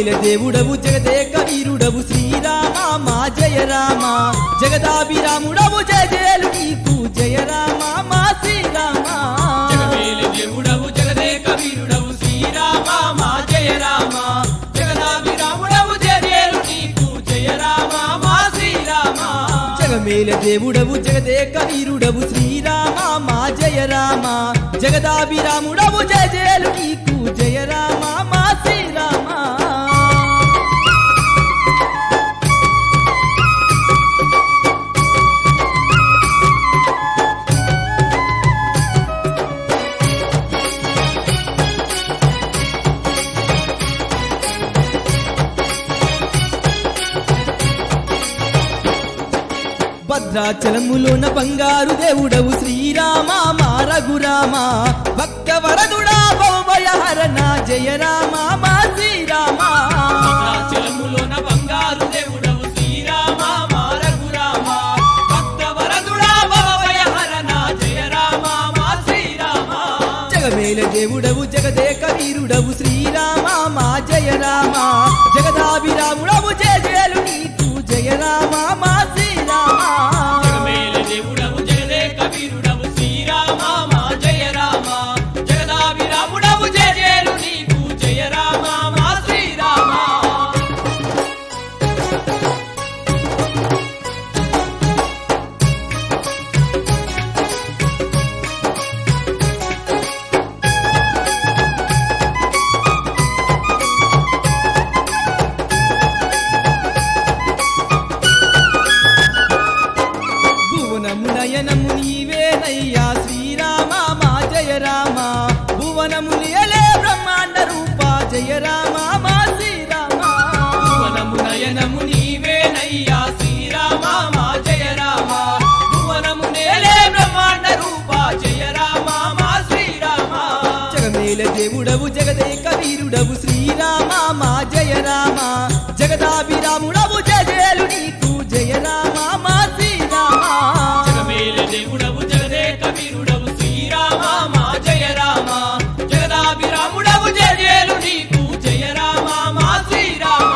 జగమేల దేవుడవు జగదేక వీరుడవు శ్రీరామ మా జయ రామ జగదాభిరాముడవు జయ జయలు నీకు జయ రామ మా శ్రీరామ జగమేలి దేవుడవు జగదేక వీరుడవు శ్రీరామ మా జయ రామ జగదాభిరాముడవు జయ జయలు నీకు జయ రామ మా శ్రీరామ జగమేల దేవుడవు జగదేక వీరుడవు శ్రీరామ మా జయ రామ జగదాభిరాముడవు జయ జయలు నీకు జయ రామ మా శ్రీరామ భద్రాచలములోన బంగారు దేవుడవు శ్రీరామ మా రఘురామ భక్త వరదుడా భవభయ హరణ జయ రామ మా శ్రీరామ భద్రాచలములోన బంగారు దేవుడవు శ్రీరామ మా రఘురామ భక్త వరదుడా భవభయ హరణ జయ రామ మా శ్రీరామ జగమేల దేవుడవు జగదేక వీరుడవు శ్రీరామ మా జయ రామ జగదాభిరాముడవు జయ జయలు నీకు జయ రామ మా శ్రీరామ జగమేలి దేవుడవు జగదేక వీరుడవు శ్రీరామ మా జయ రామ జగదాభిరాముడవు జయ జయలు నీకు జయ రామ మా శ్రీరామ భువనము నయనము నీవేనయ్యా శ్రీరామ మా జయ రామ భువనము నియలే బ్రహ్మాండ రూప జయ రామ మా శ్రీరామ భువనము నయనము నీవేనయ్యా శ్రీరామ మా జయ రామ భువనము నేలే బ్రహ్మాండ రూప జయ రామ మా శ్రీరామ జగమేల దేవుడవు జగదేక వీరుడవు శ్రీరామ మా జయ రామ జగదాభిరాముడవు జయ జయలు నీకు జయ రామ మా శ్రీరామ జగమేల దేవుడవు జగదేక వీరుడవు శ్రీరామ మా జయ రామ జగదాభిరాముడవు జయ జయలు నీకు జయ రామ మా శ్రీరామ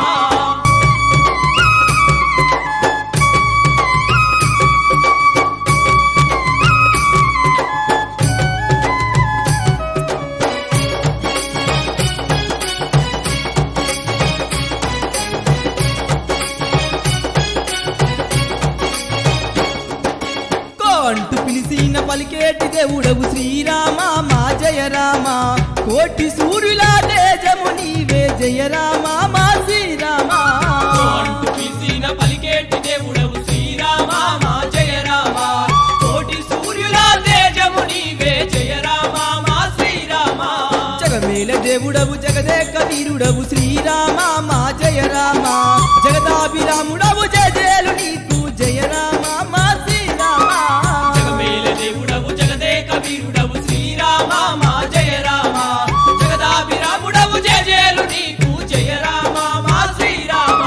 కో అంటూ పిలిచిన పలికేటి దేవుడవు శ్రీరామ మా జయ రామ కోటి సూర్యుల తేజము నీవే జయ రామ మా శ్రీరామ అంటూ పిలిచిన పలికేటి దేవుడవు శ్రీరామ మా జయ రామ కోటి సూర్యుల తేజము నీవే జయ రామ మా శ్రీరామ జగమేల దేవుడవు జగదేక వీరుడవు శ్రీరామ మా జయ రామ జగదాభిరాముడవు జయ జయలు నీకు జయ రామ మా శ్రీరామ జగమేల దేవుడవు జగదేక వీరుడవు శ్రీరామ మా జయ రామ జగదాభిరాముడవు జయ జయలు నీకు జయ రామ మా శ్రీరామ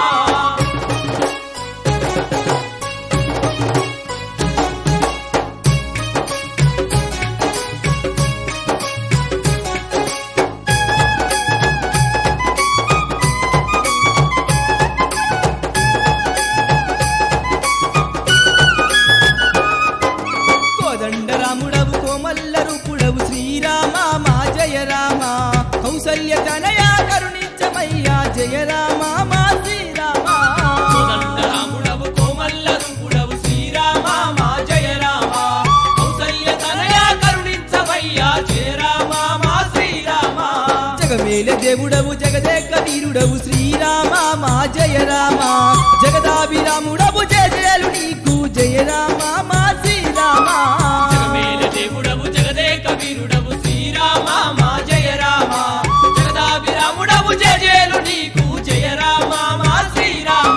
కోదండరాముడవు కోమల్ల రూపుడవు శ్రీరామ మా జయ రామ కౌసల్య తనయా కరుణించమయ్యా జయ రామ మా శ్రీరామ కోదండరాముడవు కోమల్ల రూపుడవు శ్రీరామ మా జయ రామ కౌసల్య తనయా కరుణించవయ్యా జయ రామ మా శ్రీరామ జగమేల దేవుడవు జగదేక వీరుడవు శ్రీరామ మా జయ రామ జగదాభిరాముడవు జయ జయలు నీకు జయ రామ మా శ్రీరామ జగమేల దేవుడవు జగదేక వీరుడవు శ్రీరామ మా జయ రామ జగదాభిరాముడవు జయ జయలు నీకు జయ రామ మా శ్రీరామ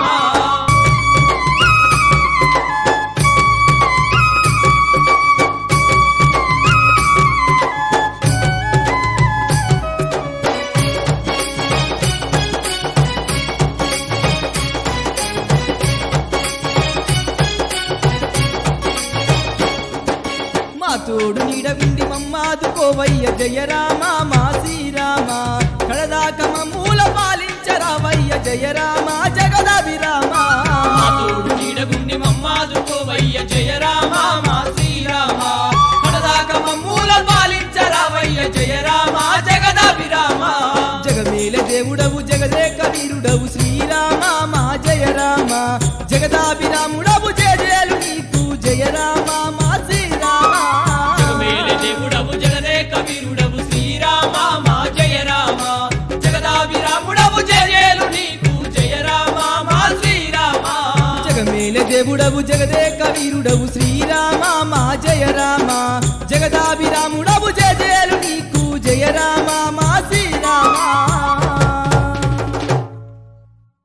మా తోడు నీడ విండి మమ్మాదుకోవయ్య జయ రామ మా శ్రీరామ కడదాక మూల పాలించ పాలించరావయ్య జయ రామ జగదాభిరామ మా తోడు నీడగుండి మమ్మాదుకోవయ్య జయ రామ మా శ్రీరామ కడదాక మమ్మూల పాలించరావయ్య జయ రామ జగదాభిరామ జగమేల దేవుడవు జగదేక వీరుడవు శ్రీరామ మా జయ రామ జగదాభిరాముడవు జయ జయలు నీకు జయ రామ మా శ్రీరామ జగమేల దేవుడవు జగదేక వీరుడవు శ్రీరామ మా జయ రామ జగదాభిరాముడవు జయలు నీకు జయ రామ మా శ్రీరామ జగమేల దేవుడవు జగదేక వీరుడవు శ్రీరామ మా జయ రామ జగదాభిరాముడవు జయ జయలు నీకు జయ రామ మా శ్రీ